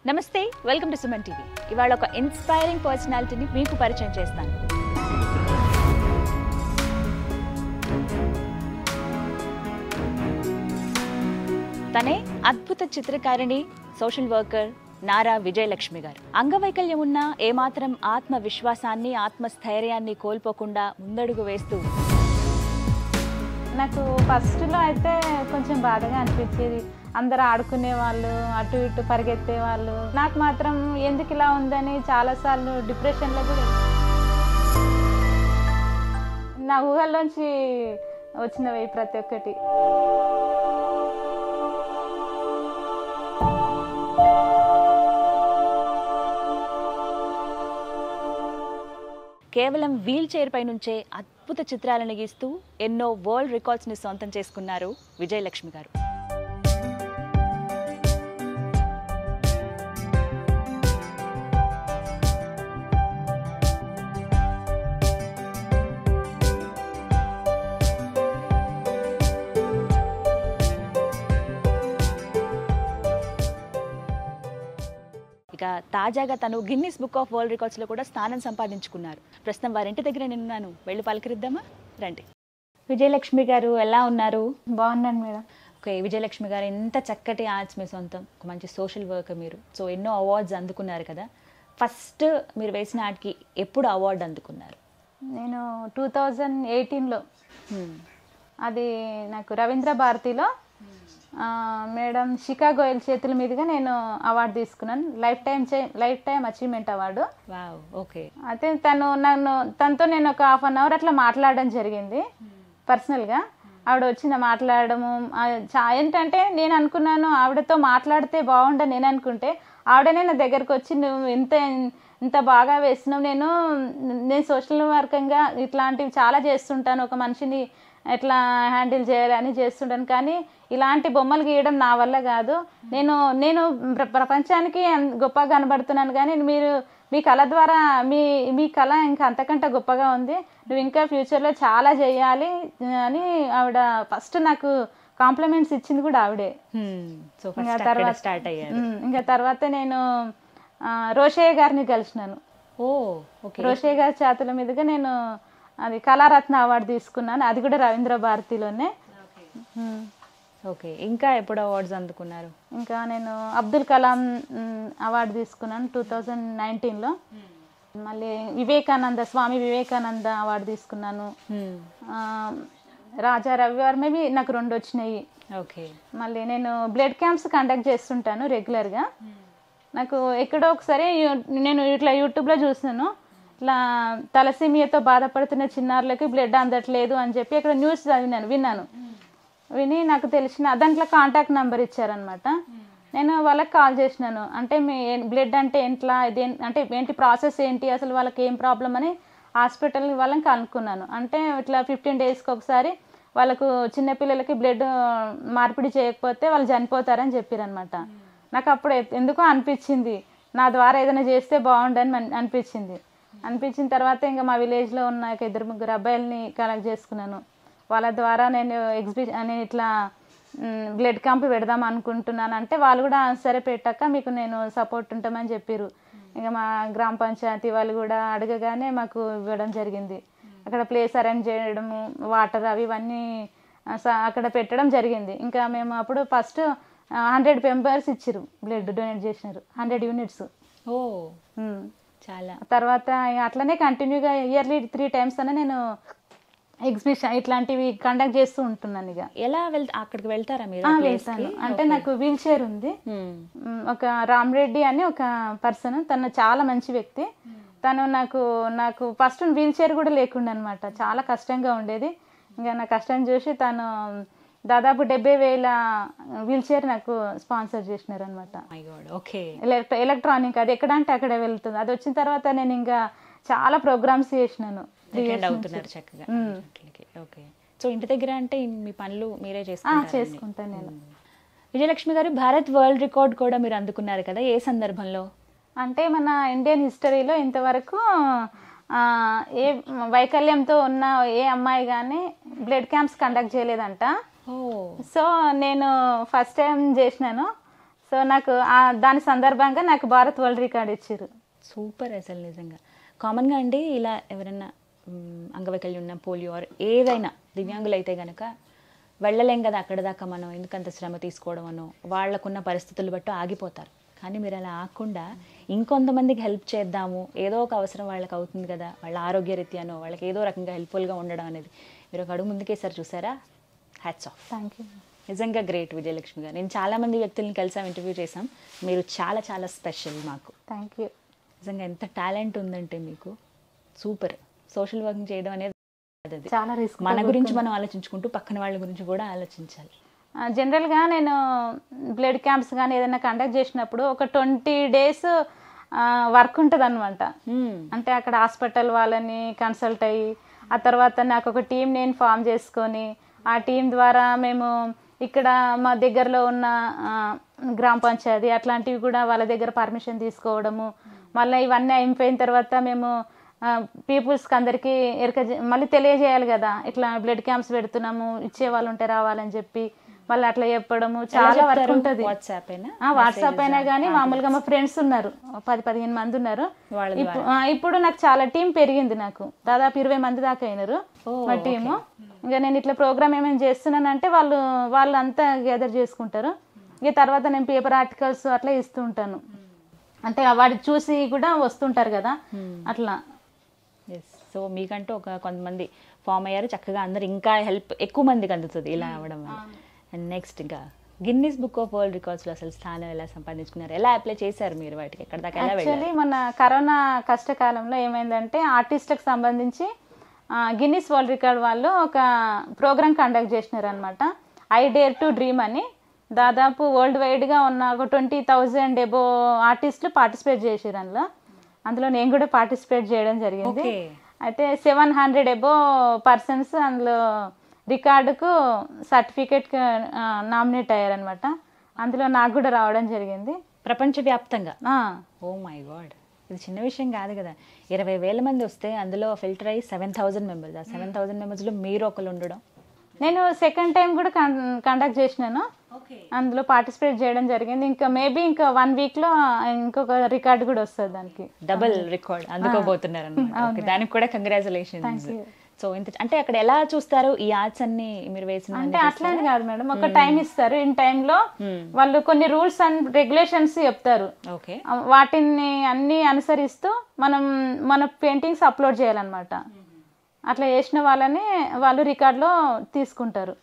నమస్తే welcome to Suman TV ఇవాళ ఒక ఇన్స్పైరింగ్ పర్సనాలిటీని మీకు పరిచయం చేస్తాను తనే అద్భుత చిత్రకారిణి సోషల్ వర్కర్ నారా విజయలక్ష్మి గారు అంగవైకల్యం ఉన్న ఏమాత్రం ఆత్మవిశ్వాసాన్ని ఆత్మస్థైర్యాన్ని కోల్పోకుండా ముందడుగు వేస్తూ నాకు ఫస్ట్లో అయితే కొంచెం బాధగా అనిపించేది అందరూ ఆడుకునే వాళ్ళు అటు ఇటు పరిగెత్తే వాళ్ళు నాకు మాత్రం ఎందుకు ఇలా ఉందని చాలాసార్లు డిప్రెషన్లో కూడా నా ఊహల్లోంచి వచ్చినవి ప్రతి ఒక్కటి కేవలం వీల్ చైర్ పై నుంచే అద్భుత చిత్రాలను గీస్తూ ఎన్నో వరల్డ్ రికార్డ్స్ ని సొంతం చేసుకున్నారు విజయలక్ష్మి గారు ఇక తాజాగా తను Guinness book of world records లో కూడా స్థానం సంపాదించుకున్నారు ప్రస్తుతం వారింటి దగ్గర నేనున్నాను వెళ్ళి పలకరిద్దామా రండి విజయలక్ష్మి గారు ఎలా ఉన్నారు బాగున్నాను మేడం ఓకే విజయలక్ష్మి గారు ఎంత చక్కటి ఆర్ట్స్ మీ సొంతం ఒక మంచి సోషల్ వర్క్ మీరు సో ఎన్నో అవార్డ్స్ అందుకున్నారు కదా ఫస్ట్ మీరు వేసిన ఆర్ట్కి ఎప్పుడు అవార్డు అందుకున్నారు నేను టూ థౌజండ్ ఎయిటీన్లో అది నాకు రవీంద్ర భారతిలో ఆ, మేడం శిఖా గోయల్ చేతుల మీదుగా నేను అవార్డు తీసుకున్నాను lifetime lifetime achievement award wow okay అయితే తను నన్ను తనతో నేను ఒక హాఫ్ అన్ అవర్ అట్లా మాట్లాడడం జరిగింది పర్సనల్గా ఆవిడ వచ్చి నా మాట్లాడము ఆ, చా ఏంటంటే నేను అనుకున్నాను ఆవిడతో మాట్లాడితే బాగుండని నేను అనుకుంటే ఆవిడనే నా దగ్గరకు వచ్చి నువ్వు ఇంత ఇంత బాగా వేస్తున్నావు నేను నేను సోషల్ వర్కంగా ఇట్లాంటివి చాలా చేస్తుంటాను ఒక మనిషిని ఎట్లా హ్యాండిల్ చేయాలని చేస్తుంటాను కానీ ఇలాంటి బొమ్మలు గీయడం నా వల్ల కాదు నేను నేను ప్ర- ప్రపంచానికి అన్- గొప్పగా కనబడుతున్నాను కానీ మీరు మీ కళ ద్వారా మీ మీ కళ ఇంకా అంతకంటే గొప్పగా ఉంది నువ్వు ఇంకా ఫ్యూచర్లో చాలా చేయాలి అని ఆవిడ ఫస్ట్ నాకు కాంప్లిమెంట్స్ ఇచ్చింది కూడా ఆవిడే సో ఇంకా ఫస్ట్ అక్కడ తర్వాత స్టార్ట్ అయ్యారు ఉమ్, ఇంకా తర్వాత నేను ఆ, రోషయ్య గారిని కలిసినాను ఓ ఓకే రోషయ్య గారి చేతుల మీదుగా నేను అది కళారత్న అవార్డు తీసుకున్నాను అది కూడా రవీంద్ర భారతిలోనే ఉమ్. ఓకే ఇంకా ఎప్పుడు అవార్డ్స్ అందుకున్నారు ఇంకా నేను అబ్దుల్ కలాం మ్, అవార్డు తీసుకున్నాను టూ థౌజండ్ నైన్టీన్లో మళ్ళీ వివేకానంద స్వామి వివేకానంద అవార్డు తీసుకున్నాను ఆ, రాజా రవివర్మవి నాకు రెండు వచ్చినాయి ఓకే మళ్ళీ నేను బ్లడ్ క్యాంప్స్ కండక్ట్ చేస్తుంటాను రెగ్యులర్గా నాకు ఎక్కడో ఒకసారి యూ- నేను ఇట్లా యూట్యూబ్లో చూసాను ఇట్లా తలసీమియాతో బాధపడుతున్న చిన్నారులకి బ్లడ్ అందట్లేదు అని చెప్పి ఇక్కడ న్యూస్ చదివినాను విన్నాను విని నాకు తెలిసిన దాంట్లో కాంటాక్ట్ నెంబర్ ఇచ్చారనమాట నేను వాళ్ళకి కాల్ చేసినాను అంటే మీ బ్లడ్ అంటే ఎట్లా ఇది అంటే ఏంటి ప్రాసెస్ ఏంటి అసలు వాళ్ళకి ఏం ప్రాబ్లం అని హాస్పిటల్ వాళ్ళని కనుక్కున్నాను అంటే ఇట్లా ఫిఫ్టీన్ డేస్కి ఒకసారి వాళ్ళకు చిన్నపిల్లలకి బ్లడ్ మార్పిడి చేయకపోతే వాళ్ళు చనిపోతారని చెప్పారనమాట నాకు అప్పుడు ఎ- ఎందుకో అనిపించింది నా ద్వారా ఏదైనా చేస్తే బాగుండని మన- అనిపించింది అనిపించిన తర్వాత ఇంకా మా విలేజ్లో ఉన్న ఒక ఇద్దరు ముగ్గురు అబ్బాయిలని కలెక్ట్ చేసుకున్నాను వాళ్ళ ద్వారా నేను ఎగ్జిబి నేను ఇట్లా బ్లడ్ క్యాంప్ పెడదాం అనుకుంటున్నాను అంటే వాళ్ళు కూడా సరే పెట్టాక మీకు నేను సపోర్ట్ ఉంటామని చెప్పారు ఇంకా మా గ్రామ పంచాయతీ వాళ్ళు కూడా అడగగానే మాకు ఇవ్వడం జరిగింది అక్కడ ప్లేస్ అరేంజ్ చేయడము వాటర్ అవి ఇవన్నీ ఆ, స- అక్కడ పెట్టడం జరిగింది ఇంకా మేము అప్పుడు ఫస్ట్ హండ్రెడ్ మెంబర్స్ ఇచ్చిరు బ్లడ్ డొనేట్ చేసినారు హండ్రెడ్ యూనిట్స్ ఓ చాలా తర్వాత ఇక అట్లనే కంటిన్యూగా ఇయర్లీ త్రీ టైమ్స్ అనే నేను ఎగ్జిబిషన్ ఇట్లాంటివి కండక్ట్ చేస్తూ ఉంటున్నాను ఇక ఎలా వెళ్ అక్కడికి వెళ్తారా మీరు ఆ, ఆ place వెళ్తాను కి? అంటే Okay. నాకు వీల్ చైర్ ఉంది Hmm. మ్, ఒక రామరెడ్డి అని ఒక పర్సన్ తను చాలా మంచి వ్యక్తి తను నాకు నాకు ఫస్ట్ వీల్ చైర్ కూడా లేకుండా అనమాట చాలా కష్టంగా ఉండేది ఇంకా నా కష్టం చూసి తను దాదాపు డెబ్బై వేల వీల్ చైర్ నాకు స్పాన్సర్ చేసినారు అనమాట my god okay electra electronic అది ఎక్కడ అంటే అక్కడ వెళ్తుంది అది వచ్చిన తర్వాత నేను ఇంకా చాలా ప్రోగ్రామ్స్ చేసినాను Three years అటెండ్ నుంచి. అవుతున్నారు చక్కగా మ్మ్. ఓకే సో ఇంటి దగ్గర అంటే ఇన్- మీ పనులు మీరే ఆ, చేసుకుంటారు చేసుకుంటాను నేను విజయలక్ష్మి గారు భారత్ వరల్డ్ రికార్డ్ కూడా మీరు అందుకున్నారు కదా ఏ సందర్భంలో అంటే మన ఇండియన్ హిస్టరీలో ఇంతవరకు ఆ, ఏ వైకల్యంతో ఉన్న ఏ అమ్మాయి కానీ బ్లడ్ క్యాంప్స్ కండక్ట్ చేయలేదంట ఓ సో నేను ఫస్ట్ టైం చేసినాను సో నాకు ఆ- దాని సందర్భంగా నాకు భారత్ వరల్డ్ రికార్డ్ ఇచ్చారు సూపర్ అసలు నిజంగా కామన్గా అండి ఇలా ఎవరైనా మ్, అంగవైకల్యం ఉన్న పోలియో ఆర్ ఏదైనా దివ్యాంగులు అయితే గనక వెళ్ళలేం కదా అక్కడ దాకా మనం ఎందుకంత శ్రమ తీసుకోవడం అనో వాళ్ళకున్న పరిస్థితులు బట్టి ఆగిపోతారు కానీ మీరు అలా ఆగకుండా ఇంకొంతమందికి హెల్ప్ చేద్దాము ఏదో ఒక అవసరం వాళ్ళకి అవుతుంది కదా వాళ్ళ ఆరోగ్య రీత్యానో వాళ్ళకి ఏదో రకంగా హెల్ప్ఫుల్గా ఉండడం అనేది మీరు ఒక అడుగు ముందుకేసారి చూసారా హ్యాట్స్ ఆఫ్ థ్యాంక్ యూ నిజంగా గ్రేట్ విజయలక్ష్మి గారు నేను చాలా మంది వ్యక్తుల్ని కలిసాం ఇంటర్వ్యూ చేసాం మీరు చాలా చాలా స్పెషల్ మాకు థ్యాంక్ యూ నిజంగా ఎంత టాలెంట్ ఉందంటే మీకు సూపర్ సోషల్ వర్క్ చేయడం అనేది అది చాలా రిస్క్ మన గురించి మనం ఆలోచించుకుంటూ పక్కన వాళ్ళ గురించి కూడా ఆలోచించాలి జనరల్గా నేను బ్లడ్ క్యాంప్స్ కానీ ఏదైనా కండక్ట్ చేసినప్పుడు ఒక ట్వంటీ డేస్ వర్క్ ఉంటుంది అనమాట మ్మ్. అంటే అక్కడ హాస్పిటల్ వాళ్ళని కన్సల్ట్ అయ్యి ఆ తర్వాత నాకు ఒక టీం నేను ఫామ్ చేసుకొని ఆ టీం ద్వారా మేము ఇక్కడ మా దగ్గరలో ఉన్న ఆ, గ్రామ పంచాయతీ అట్లాంటివి కూడా వాళ్ళ దగ్గర పర్మిషన్ తీసుకోవడము మళ్ళీ ఇవన్నీ అయిపోయిన తర్వాత మేము పీపుల్స్కి అందరికీ ఎరక మళ్ళీ తెలియజేయాలి కదా ఇట్లా బ్లడ్ క్యాంప్స్ పెడుతున్నాము ఇచ్చే వాళ్ళు ఉంటే రావాలని చెప్పి మళ్ళీ అట్లా చెప్పడము చాలా వర్క్ ఉంటుంది వాట్సాప్ అయినా వాట్సాప్ అయినా కానీ మామూలుగా మా ఫ్రెండ్స్ ఉన్నారు ఒక పది పదిహేను మంది ఉన్నారు వాళ్ళ ఇప్పు- ఆ, ఇప్పుడు నాకు చాలా టీం పెరిగింది నాకు దాదాపు ఇరవై మంది దాకా అయినారు మా టీము ఇంకా నేను ఇట్లా ప్రోగ్రామ్ ఏమేమి చేస్తున్నానంటే వాళ్ళు వాళ్ళు అంతా గ్యాదర్ చేసుకుంటారు ఇక తర్వాత నేను పేపర్ ఆర్టికల్స్ అట్లా ఇస్తూ ఉంటాను అంటే వాడి చూసి కూడా వస్తుంటారు కదా అట్లా ఎస్ సో మీకంటూ ఒక కొంతమంది ఫామ్ అయ్యారు చక్కగా అందరు ఇంకా హెల్ప్ ఎక్కువ మందికి అందుతుంది ఇలా అవ్వడం వల్ల అండ్ నెక్స్ట్ ఇంకా గిన్నీస్ బుక్ ఆఫ్ వరల్డ్ రికార్డ్స్లో అసలు స్థానం ఎలా సంపాదించుకున్నారు ఎలా అప్లై చేశారు మీరు వాటికి ఎక్కడ దాకా ఎలా వెళ్ళారు యాక్చువల్లీ మన కరోనా కష్టకాలంలో ఏమైందంటే ఆర్టిస్టులకు సంబంధించి ఆ, గిన్నిస్ వరల్డ్ రికార్డ్ వాళ్ళు ఒక ప్రోగ్రామ్ కండక్ట్ చేసినారు అనమాట ఐ డేర్ టు డ్రీమ్ అని దాదాపు వరల్డ్ వైడ్గా ఉన్న ఒక ట్వంటీ థౌజండ్ ఎబో ఆర్టిస్టులు పార్టిసిపేట్ చేసారు అందులో అందులో నేను కూడా పార్టిసిపేట్ చేయడం జరిగింది ఓకే అయితే సెవెన్ హండ్రెడ్ ఎబో పర్సన్స్ అందులో రికార్డుకు సర్టిఫికేట్ నామినేట్ అయ్యారనమాట అందులో నాకు కూడా రావడం జరిగింది ప్రపంచవ్యాప్తంగా ఆ, ఓ మై గాడ్ ఇది చిన్న విషయం కాదు కదా ఇరవై వేల మంది వస్తే అందులో ఫిల్టర్ అయ్యి సెవెన్ థౌసండ్ మెంబర్స్ ఆ సెవెన్ థౌసండ్ మెంబర్స్లో మీరు ఒకరు ఉండడం నేను సెకండ్ టైం కూడా కండక్ట్ చేసినాను అందులో పార్టిసిపేట్ చేయడం జరిగింది ఇంకా మేబీ ఇంకా వన్ వీక్ లో ఇంకొక రికార్డు కూడా వస్తుంది దానికి డబుల్ రికార్డ్ అందుకోబోతున్నారు అనమాట దానికి కూడా కంగ్రాచులేషన్స్ సో ఇంత అంటే అక్కడ ఎలా చూస్తారు ఈ ఆర్ట్స్ అన్ని మీరు వేసిన అంటే అట్లా అని కాదు మేడం ఒక టైం ఇస్తారు ఇన్ టైంలో వాళ్ళు కొన్ని రూల్స్ అండ్ రెగ్యులేషన్స్ చెప్తారు ఓకే ఆ, వాటిని అన్ని అనుసరిస్తూ మనం మన పెయింటింగ్స్ అప్లోడ్ చేయాలన్నమాట అట్లా చేసిన వాళ్ళని వాళ్ళు రికార్డులో తీసుకుంటారు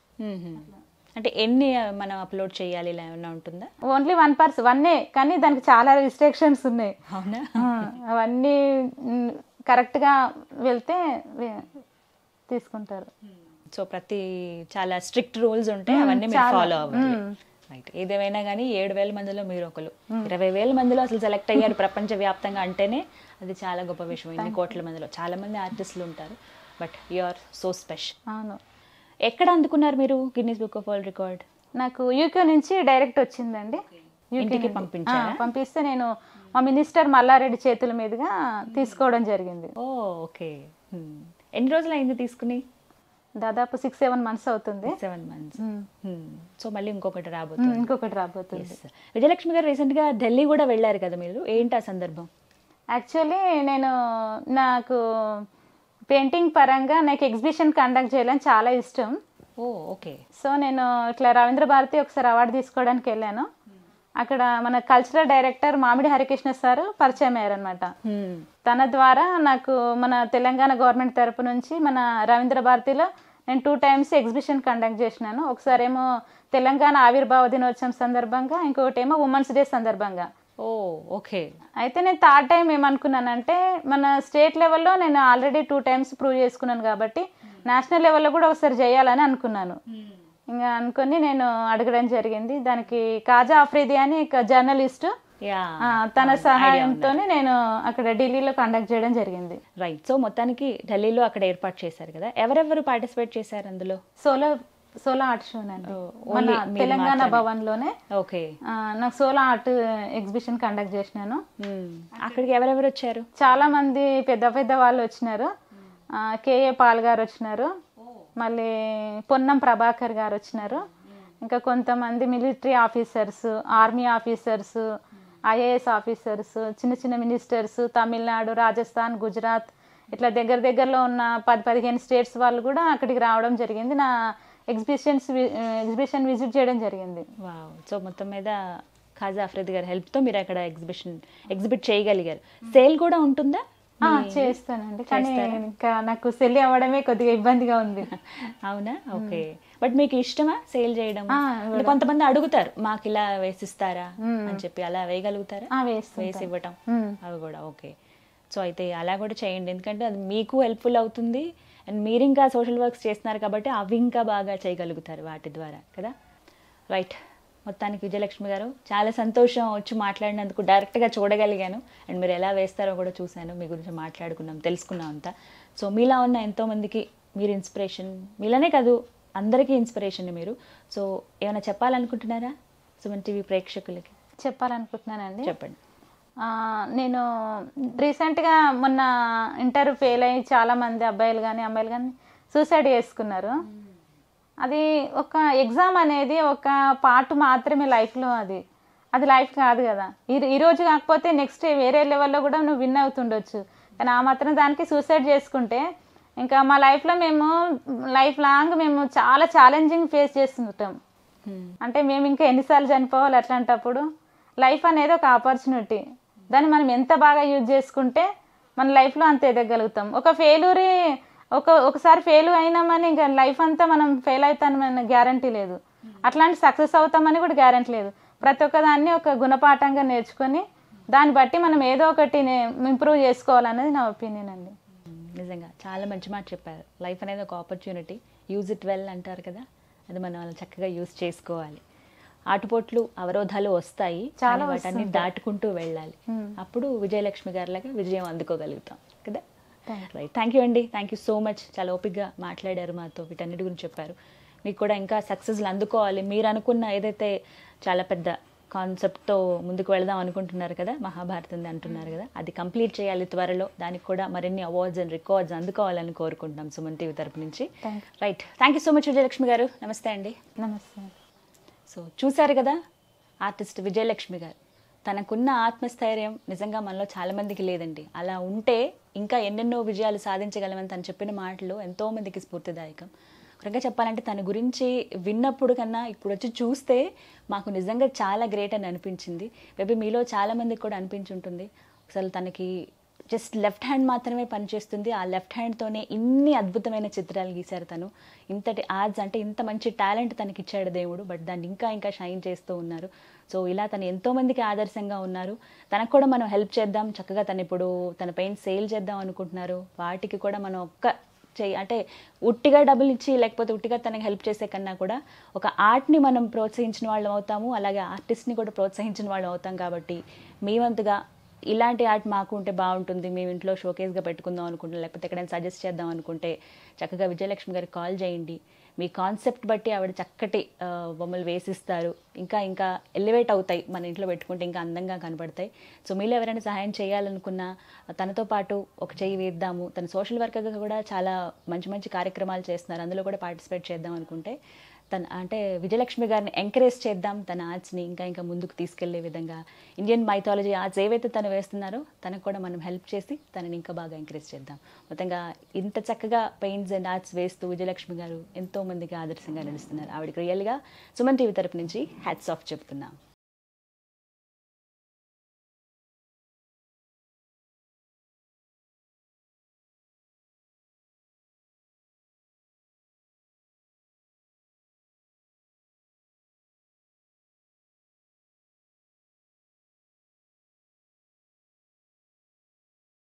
అంటే ఎన్ని మనం అప్లోడ్ చేయాలి ఇలా ఏమైనా ఉంటుందా ఓన్లీ వన్ పర్సన్ వన్నే కానీ దానికి చాలా రిస్ట్రిక్షన్స్ ఉన్నాయి అవునా ఆ, అవన్నీ మ్, కరెక్ట్గా వెళ్తే వె- తీసుకుంటారు సో ప్రతి చాలా స్ట్రిక్ట్ రూల్స్ ఉంటాయి అవన్నీ మీరు ఫాలో అవ్వాలి రైట్ ఏదేమైనా కానీ ఏడు వేల మందిలో మీరు ఒకరు ఇరవై వేల మందిలో అసలు సెలెక్ట్ అయ్యారు ప్రపంచ వ్యాప్తంగా అంటేనే అది చాలా గొప్ప విషయం ఇన్ని కోట్ల మందిలో చాలా మంది ఆర్టిస్టులు ఉంటారు but you are so special అవును ఎక్కడ అందుకున్నారు మీరు Guinness book of world record నాకు యూకే నుంచి డైరెక్ట్ వచ్చిందండి UK ఇంటికి నుండి. పంపించారా? ఆ, పంపిస్తే నేను మా మినిస్టర్ మల్లారెడ్డి చేతుల మీదుగా తీసుకోవడం జరిగింది ఓ ఓకే ఎన్ని రోజులు అయింది తీసుకుని దాదాపు సిక్స్ సెవెన్ మంత్స్ అవుతుంది సెవెన్ మంత్స్ మ్. సో మళ్ళీ ఇంకొకటి రాబోతుంది ఇంకొకటి రాబోతుంది Yes. విజయలక్ష్మి గారు రీసెంట్గా ఢిల్లీ కూడా వెళ్ళారు కదా మీరు ఏంటి ఆ సందర్భం యాక్చువల్లీ నేను నాకు పెయింటింగ్ పరంగా నాకు ఎగ్జిబిషన్ కండక్ట్ చేయాలని చాలా ఇష్టం ఓ ఓకే సో నేను ఇట్లా రవీంద్ర భారతి ఒకసారి అవార్డు తీసుకోవడానికి వెళ్ళాను అక్కడ మన కల్చరల్ డైరెక్టర్ మామిడి హరికృష్ణ సార్ పరిచయం అయ్యారనమాట తన ద్వారా నాకు మన తెలంగాణ గవర్నమెంట్ తరపు నుంచి మన రవీంద్ర భారతిలో నేను టూ టైమ్స్ ఎగ్జిబిషన్ కండక్ట్ చేసినాను ఒకసారేమో తెలంగాణ ఆవిర్భావ దినోత్సవం సందర్భంగా ఇంకొకటి ఏమో ఉమెన్స్ డే సందర్భంగా ఓ ఓకే అయితే నేను థర్డ్ టైం ఏమనుకున్నానంటే మన స్టేట్ లెవెల్లో నేను ఆల్రెడీ టూ టైమ్స్ ప్రూవ్ చేసుకున్నాను కాబట్టి నేషనల్ లెవెల్లో కూడా ఒకసారి చేయాలని అనుకున్నాను ఇంకా అనుకొని నేను అడగడం జరిగింది దానికి కాజా అఫ్రీది అని ఒక జర్నలిస్ట్ యా తన సహాయంతోనే నేను అక్కడ ఢిల్లీలో కండక్ట్ చేయడం జరిగింది రైట్ సో మొత్తానికి ఢిల్లీలో అక్కడ ఏర్పాటు చేశారు కదా ఎవరెవరు పార్టిసిపేట్ చేశారు అందులో సోలో సోలో ఆర్ట్ షో అండి Oh, మన only మీరు తెలంగాణ మాత్రమే. భవన్లోనే ఓకే ఆ, నాకు సోలో ఆర్ట్ ఎగ్జిబిషన్ కండక్ట్ చేసినాను అక్కడికి ఎవరెవరు వచ్చారు చాలా మంది పెద్ద పెద్ద వాళ్ళు వచ్చినారు ఆ, కేఏ పాల్ గారు వచ్చినారు మళ్ళీ పొన్నం ప్రభాకర్ గారు వచ్చినారు ఇంకా కొంతమంది military officers army officers IAS officers చిన్న చిన్న మినిస్టర్స్ తమిళనాడు రాజస్థాన్ గుజరాత్ ఇట్లా దగ్గర దగ్గరలో ఉన్న పది పదిహేను స్టేట్స్ వాళ్ళు కూడా అక్కడికి రావడం జరిగింది నా ఎగ్జిబిషన్స్ ఎగ్జిబిషన్ విజిట్ చేయడం జరిగింది వావ్ సో మొత్తం మీద ఖాజా అఫ్రీద్ గారి హెల్ప్తో మీరు అక్కడ ఎగ్జిబిషన్ ఎగ్జిబిట్ చేయగలిగారు సేల్ కూడా ఉంటుందా ఆ, చేస్తానండి కానీ ఇంకా నాకు సెల్ అవ్వడమే కొద్దిగా ఇబ్బందిగా ఉంది అవునా ఓకే బట్ మీకు ఇష్టమా సేల్ చేయడం ఆ, అంటే కొంతమంది అడుగుతారు మాకు ఇలా వేసిస్తారా అని చెప్పి అలా వేయగలుగుతారా ఆ, వేస్తుంటా. వేసి ఇవ్వటం మ్మ్. అవి కూడా ఓకే సో అయితే అలా కూడా చేయండి ఎందుకంటే అది మీకు హెల్ప్ఫుల్ అవుతుంది అండ్ మీరు ఇంకా సోషల్ వర్క్స్ చేస్తున్నారు కాబట్టి అవి ఇంకా బాగా చేయగలుగుతారు వాటి ద్వారా కదా రైట్ మొత్తానికి విజయలక్ష్మి గారు చాలా సంతోషం వచ్చి మాట్లాడినందుకు డైరెక్ట్గా చూడగలిగాను అండ్ మీరు ఎలా వేస్తారో కూడా చూశాను మీ గురించి మాట్లాడుకున్నాం తెలుసుకున్నాం అంతా సో మీలా ఉన్న ఎంతోమందికి మీరు ఇన్స్పిరేషన్ మీలానే కాదు అందరికీ ఇన్స్పిరేషన్ మీరు సో ఏమైనా చెప్పాలనుకుంటున్నారా సుమన్ టీవీ ప్రేక్షకులకి చెప్పాలనుకుంటున్నానండి చెప్పండి ఆ, నేను రీసెంట్గా మొన్న ఇంటర్ ఫెయిల్ అయ్యి చాలా మంది అబ్బాయిలు కానీ అమ్మాయిలు కానీ సూసైడ్ చేసుకున్నారు అది ఒక ఎగ్జామ్ అనేది ఒక పార్ట్ మాత్రమే లైఫ్లో అది అది లైఫ్ కాదు కదా ఈ ఈ రోజు కాకపోతే నెక్స్ట్ వేరే లెవెల్లో కూడా నువ్వు విన్ అవుతుండొచ్చు కానీ ఆ మాత్రం దానికి సూసైడ్ చేసుకుంటే ఇంకా మా లైఫ్లో మేము లైఫ్ లాంగ్ మేము చాలా ఛాలెంజింగ్ ఫేస్ చేస్తుంటాం అంటే మేము ఇంకా ఎన్నిసార్లు చనిపోవాలి అట్లాంటప్పుడు లైఫ్ అనేది ఒక ఆపర్చునిటీ దాన్ని మనం ఎంత బాగా యూజ్ చేసుకుంటే మన లైఫ్లో అంత ఎదగలుగుతాం ఒక ఫెయిల్యూరి ఒక ఒకసారి ఫెయిల్ అయినామని ఇంకా లైఫ్ అంతా మనం ఫెయిల్ అవుతామని గ్యారంటీ లేదు అట్లాంటి సక్సెస్ అవుతామని కూడా గ్యారంటీ లేదు ప్రతి ఒక్క దాన్ని ఒక గుణపాఠంగా నేర్చుకొని దాన్ని బట్టి మనం ఏదో ఒకటి ఇంప్రూవ్ చేసుకోవాలనేది నా ఒపీనియన్ అండి నిజంగా చాలా మంచి మాట చెప్పారు లైఫ్ అనేది ఒక ఆపర్చునిటీ యూజ్ ఇట్ వెల్ అంటారు కదా అది మనం అలా చక్కగా యూజ్ చేసుకోవాలి ఆటుపోట్లు అవరోధాలు వస్తాయి చాలా కానీ వాటన్ని దాటుకుంటూ వెళ్ళాలి అప్పుడు విజయలక్ష్మి గారిలాగా విజయం అందుకోగలుగుతాం కదా రైట్ థ్యాంక్ యూ అండి థ్యాంక్ యూ సో మచ్ చాలా ఓపిక్గా మాట్లాడారు మాతో వీటన్నిటి గురించి చెప్పారు మీకు కూడా ఇంకా సక్సెస్లు అందుకోవాలి మీరు అనుకున్న ఏదైతే చాలా పెద్ద కాన్సెప్ట్తో ముందుకు వెళదాం అనుకుంటున్నారు కదా మహాభారతం అంటున్నారు కదా అది కంప్లీట్ చేయాలి త్వరలో దానికి కూడా మరిన్ని అవార్డ్స్ అండ్ రికార్డ్స్ అందుకోవాలని కోరుకుంటున్నాం సుమన్ టీవీ తరపు నుంచి Thank right thank you so much Vijayalakshmi garu నమస్తే అండి నమస్తే సో చూశారు కదా ఆర్టిస్ట్ విజయలక్ష్మి గారు తనకున్న ఆత్మస్థైర్యం నిజంగా మనలో చాలా మందికి లేదండి అలా ఉంటే ఇంకా ఎన్నెన్నో విజయాలు సాధించగలమని తను చెప్పిన మాటలు ఎంతో మందికి స్ఫూర్తిదాయకం ఒక రకంగా చెప్పాలంటే తన గురించి విన్నప్పుడు కన్నా ఇప్పుడు వచ్చి చూస్తే మాకు నిజంగా చాలా గ్రేట్ అని అనిపించింది మేబీ మీలో చాలా మందికి కూడా అనిపించి ఉంటుంది అసలు తనకి జస్ట్ లెఫ్ట్ హ్యాండ్ మాత్రమే పనిచేస్తుంది ఆ లెఫ్ట్ హ్యాండ్తోనే ఇన్ని అద్భుతమైన చిత్రాలు గీశారు తను ఇంతటి ఆర్ట్స్ అంటే ఇంత మంచి టాలెంట్ తనకి ఇచ్చాడు దేవుడు బట్ దాన్ని ఇంకా ఇంకా షైన్ చేస్తూ ఉన్నారు సో ఇలా తను ఎంతో మందికి ఆదర్శంగా ఉన్నారు తనకు కూడా మనం హెల్ప్ చేద్దాం చక్కగా తను ఇప్పుడు తన పెయిన్ సేల్ చేద్దాం అనుకుంటున్నారు వాటికి కూడా మనం ఒక్క చేయి అంటే ఉట్టిగా డబ్బులు ఇచ్చి లేకపోతే ఉట్టిగా తనకి హెల్ప్ చేసే కన్నా కూడా ఒక ఆర్ట్ని మనం ప్రోత్సహించిన వాళ్ళం అవుతాము అలాగే ఆర్టిస్ట్ని కూడా ప్రోత్సహించిన వాళ్ళం అవుతాం కాబట్టి మీ వంతుగా ఇలాంటి ఆర్ట్ మాకు ఉంటే బాగుంటుంది మేము ఇంట్లో షోకేస్గా పెట్టుకుందాం అనుకుంటున్నాం లేకపోతే ఎక్కడైనా సజెస్ట్ చేద్దాం అనుకుంటే చక్కగా విజయలక్ష్మి గారికి కాల్ చేయండి మీ కాన్సెప్ట్ బట్టి ఆవిడ చక్కటి ఆ, బొమ్మలు వేసిస్తారు ఇంకా ఇంకా ఎలివేట్ అవుతాయి మన ఇంట్లో పెట్టుకుంటే ఇంకా అందంగా కనబడతాయి సో మీలో ఎవరైనా సహాయం చేయాలనుకున్నా తనతో పాటు ఒక చెయ్యి వేద్దాము తన సోషల్ వర్కర్గా కూడా చాలా మంచి మంచి కార్యక్రమాలు చేస్తున్నారు అందులో కూడా పార్టిసిపేట్ చేద్దాం అనుకుంటే తన అంటే విజయలక్ష్మి గారిని ఎంకరేజ్ చేద్దాం తన ఆర్ట్స్ని ఇంకా ఇంకా ముందుకు తీసుకెళ్లే విధంగా ఇండియన్ మైథాలజీ ఆర్ట్స్ ఏవైతే తను వేస్తున్నారో తనకు కూడా మనం హెల్ప్ చేసి తనని ఇంకా బాగా ఎంకరేజ్ చేద్దాం మొత్తంగా ఇంత చక్కగా పెయింట్స్ అండ్ ఆర్ట్స్ వేస్తూ విజయలక్ష్మి గారు ఎంతో మందికి ఆదర్శంగా నడుస్తున్నారు ఆవిడకి రియల్గా సుమన్ టీవీ తరపు నుంచి హ్యాట్స్ ఆఫ్ చెప్తున్నాం